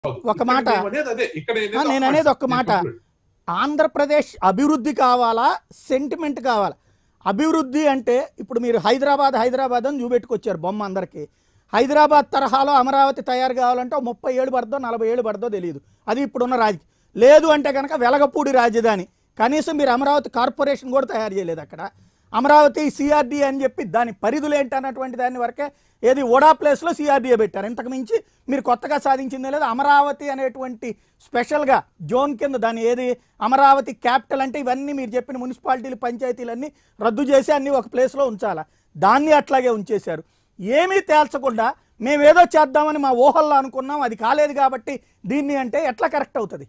ఒక ఇక్కడ మాట. మేము అనేది అదే ఇక్కడ ఆ, నేను అనేది ఒక్క మాట ఆంధ్రప్రదేశ్ అభివృద్ధి కావాలా సెంటిమెంట్ కావాలా అభివృద్ధి అంటే ఇప్పుడు మీరు హైదరాబాద్ హైదరాబాద్ అని చూపెట్టుకొచ్చారు బొమ్మ అందరికీ హైదరాబాద్ తరహాలో అమరావతి తయారు కావాలంటే ఓ ముప్పై ఏళ్ళు పడదో నలభై ఏళ్ళు పడదో తెలియదు అది ఇప్పుడున్న రాజకీయం లేదు అంటే కనుక వెలగపూడి రాజధాని కనీసం మీరు అమరావతి కార్పొరేషన్ కూడా తయారు చేయలేదు అక్కడ అమరావతి సిఆర్డీ అని చెప్పి దాని పరిధులు ఏంటి అన్నటువంటి దాని వరకే ఏది ఓడా ప్లేస్లో సిఆర్డీఏ పెట్టారు ఇంతకు మించి మీరు కొత్తగా సాధించిందే లేదు అమరావతి అనేటువంటి స్పెషల్గా జోన్ కింద దాని ఏది అమరావతి క్యాపిటల్ అంటే ఇవన్నీ మీరు చెప్పిన మున్సిపాలిటీలు పంచాయతీలన్నీ రద్దు చేసి అన్నీ ఒక ప్లేస్లో ఉంచాలా దాన్ని అట్లాగే ఉంచేశారు ఏమీ తేల్చకుండా మేమేదో చేద్దామని మా ఊహల్లో అనుకున్నాం అది కాలేదు కాబట్టి దీన్ని అంటే ఎట్లా కరెక్ట్ అవుతుంది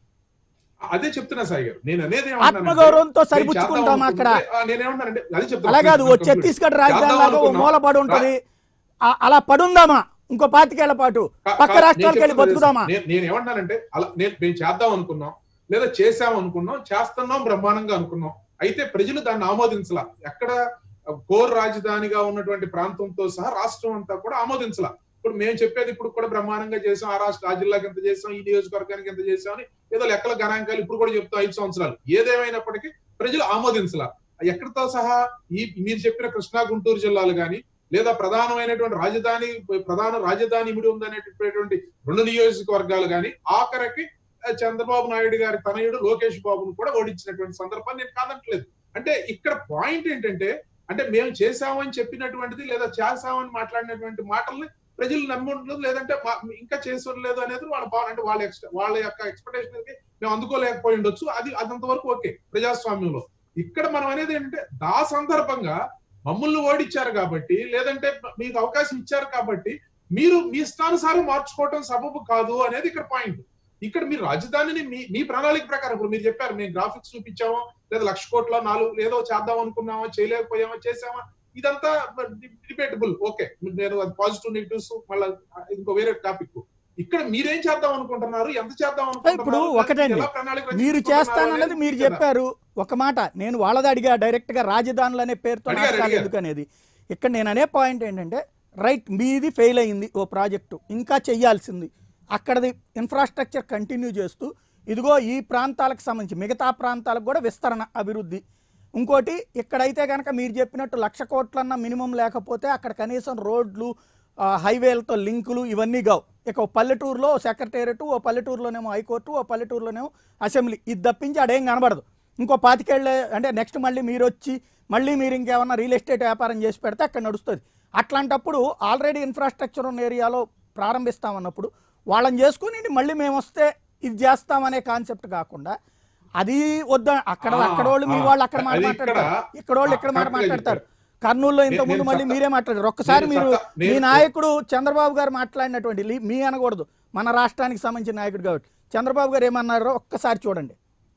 అదే చెప్తున్నా సాయి గారు నేను అనేది ఏమంటున్నానంటే, ఆత్మగౌరవంతో నేను సరిపుచ్చుకుంటాం చేద్దాం అక్కడ. అనుకుంటే, ఆ, నేనేమంటానంటే అది చెప్తున్నా అలా కాదు ఓ complete. ఛత్తీస్గఢ్ రాజధాని చేద్దాం లాగా ఓ అనుకున్నాం. మూల పడి ఉంటది ఆ- అలా పడుందామా ఇంకో పాతికేళ్ల పాటు కా- పక్క కా- రాష్ట్రాలకు నేను వెళ్ళి చెప్తున్నది బతుకుదామా నేను నేను ఏమంటానంటే అలా నేను మేము చేద్దాం అనుకున్నాం లేదా చేసాం అనుకున్నాం చేస్తున్నాం బ్రహ్మాండంగా అనుకున్నాం అయితే ప్రజలు దాన్ని ఆమోదించలా ఎక్కడ కోర్ రాజధానిగా ఉన్నటువంటి ప్రాంతంతో సహా రాష్ట్రం అంతా కూడా ఆమోదించలా ఇప్పుడు మేము చెప్పేది ఇప్పుడు కూడా బ్రహ్మాండంగా చేసాం ఆ రాష్ట్ర ఆ జిల్లాకి ఎంత చేసాం ఈ నియోజకవర్గానికి ఎంత చేసాం అని ఏదో లెక్కల గణాంకాలు ఇప్పుడు కూడా చెప్తాం ఐదు సంవత్సరాలు ఏదేమైనప్పటికీ ప్రజలు ఆమోదించలా ఎక్కడితో సహా ఈ మీరు చెప్పిన కృష్ణా గుంటూరు జిల్లాలు కానీ లేదా ప్రధానమైనటువంటి రాజధాని ప్రధాన రాజధాని ఇమిడి ఉందనేటటువంటి రెండు నియోజకవర్గాలు కానీ ఆఖరికి ఆ, చంద్రబాబు నాయుడు గారి తనయుడు లోకేష్ బాబును కూడా ఓడించినటువంటి సందర్భాన్ని నేను కాదట్లేదు అంటే ఇక్కడ పాయింట్ ఏంటంటే అంటే మేము చేశామని చెప్పినటువంటిది లేదా చేశామని మాట్లాడినటువంటి మాటల్ని ప్రజలు నమ్మి ఉండదు లేదంటే మా- ఇంకా చేసి ఉండలేదు అనేది వాళ్ళ భావన అంటే వాళ్ళ ఎక్స్ వాళ్ళ యొక్క ఎక్స్పెక్టేషన్ మేము అందుకోలేకపోయి ఉండొచ్చు అది అదంత వరకు ఓకే ప్రజాస్వామ్యంలో ఇక్కడ మనం అనేది ఏంటంటే దా సందర్భంగా మమ్మల్ని ఓడిచ్చారు కాబట్టి లేదంటే మీకు అవకాశం ఇచ్చారు కాబట్టి మీరు మీ ఇష్టానుసారం మార్చుకోవటం సబబు కాదు అనేది ఇక్కడ పాయింట్ ఇక్కడ మీరు రాజధానిని మీ మీ ప్రణాళిక ప్రకారం ఇప్పుడు మీరు చెప్పారు మేము గ్రాఫిక్స్ చూపించామో లేదా లక్ష కోట్ల నాలుగు ఏదో చేద్దాం అనుకున్నామా చేయలేకపోయామా చేసామా ఇదంతా డిబేటబుల్ ఓకే నేను అది పాజిటివ్ నెగిటివ్స్ మళ్ళీ ఇంకో వేరే టాపిక్ ఇక్కడ మీరేం చేద్దాం అనుకుంటున్నారు ఎంత చేద్దాం అనుకుంటున్నారు ఇప్పుడు ఒకటండి. ఎలా ప్రణాళిక మీరు రచించుకుంటున్నారు చేస్తానన్నది అనేది మీరు కదా. చెప్పారు ఒక మాట నేను వాళ్ళది అడిగా డైరెక్ట్ గా రాజధానులు అనే పేరుతో అడిగారు, నాటకాలు అడిగారు. ఎందుకు అనేది ఇక్కడ నేను అనే పాయింట్ ఏంటంటే రైట్ మీది ఫెయిల్ అయింది ఓ ప్రాజెక్టు ఇంకా చెయ్యాల్సింది అక్కడది ఇన్ఫ్రాస్ట్రక్చర్ కంటిన్యూ చేస్తూ ఇదిగో ఈ ప్రాంతాలకు సంబంధించి మిగతా ప్రాంతాలకు కూడా విస్తరణ అభివృద్ధి ఇంకోటి ఇక్కడైతే కనుక మీరు చెప్పినట్టు లక్ష కోట్లన్న మినిమం లేకపోతే అక్కడ కనీసం రోడ్లు ఆ, హైవేలతో లింకులు ఇవన్నీ కావు ఇక ఓ పల్లెటూరులో సెక్రటేరియట్ ఓ పల్లెటూరులోనేమో హైకోర్టు ఓ పల్లెటూరులోనేమో అసెంబ్లీ ఇది తప్పించి అడేం కనబడదు ఇంకో పాతికేళ్ళే అంటే నెక్స్ట్ మళ్ళీ మీరు వచ్చి మళ్ళీ మీరు ఇంకేమన్నా రియల్ ఎస్టేట్ వ్యాపారం చేసి పెడితే అక్కడ నడుస్తుంది అట్లాంటప్పుడు ఆల్రెడీ ఇన్ఫ్రాస్ట్రక్చర్ ఉన్న ఏరియాలో ప్రారంభిస్తామన్నప్పుడు వాళ్ళని చేసుకుని మళ్ళీ మేము వస్తే ఇది చేస్తామనే కాన్సెప్ట్ కాకుండా అది వద్ద అక్కడ ఆ, అక్కడ వాళ్ళు మీ ఆ, వాళ్ళు అక్కడ మాట అది మాట్లాడతారు ఇక్కడ- ఇక్కడ వాళ్ళు ఇక్కడ ఆ, మాట correct గా మాట్లాడతారు చెప్పారు. కర్నూలులో ఇంత నేను- ముందు నేను మళ్ళీ సత్తా- మీరే మాట్లాడారు ఒక్కసారి నేను మీరు సత్తా- మీ నేను- నాయకుడు చంద్రబాబు గారు మాట్లాడినటువంటి లీ- మీ అనకూడదు మన రాష్ట్రానికి సంబంధించిన నాయకుడు కాబట్టి చంద్రబాబు గారు ఏమన్నారో ఒక్కసారి చూడండి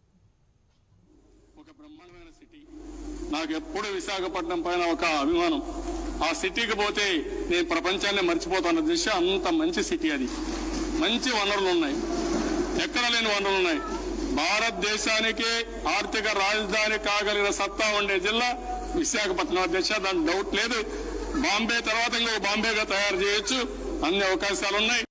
ఒక బ్రహ్మాండమైన సిటీ నాకు ఎప్పుడు విశాఖపట్నం పైన ఒక అభిమానం ఆ సిటీకి పోతే నేను ప్రపంచాన్ని మర్చిపోతాను దిశ అంత మంచి సిటీ అది మంచి వనరులు ఉన్నాయి ఎక్కడ లేని వనరులు ఉన్నాయి భారతదేశానికి ఆర్థిక రాజధాని కాగలిగిన సత్తా ఉండే జిల్లా విశాఖపట్నం దిశ దాని డౌట్ లేదు బాంబే తర్వాత ఇంకొక బాంబేగా తయారు చేయొచ్చు అన్ని అవకాశాలు ఉన్నాయి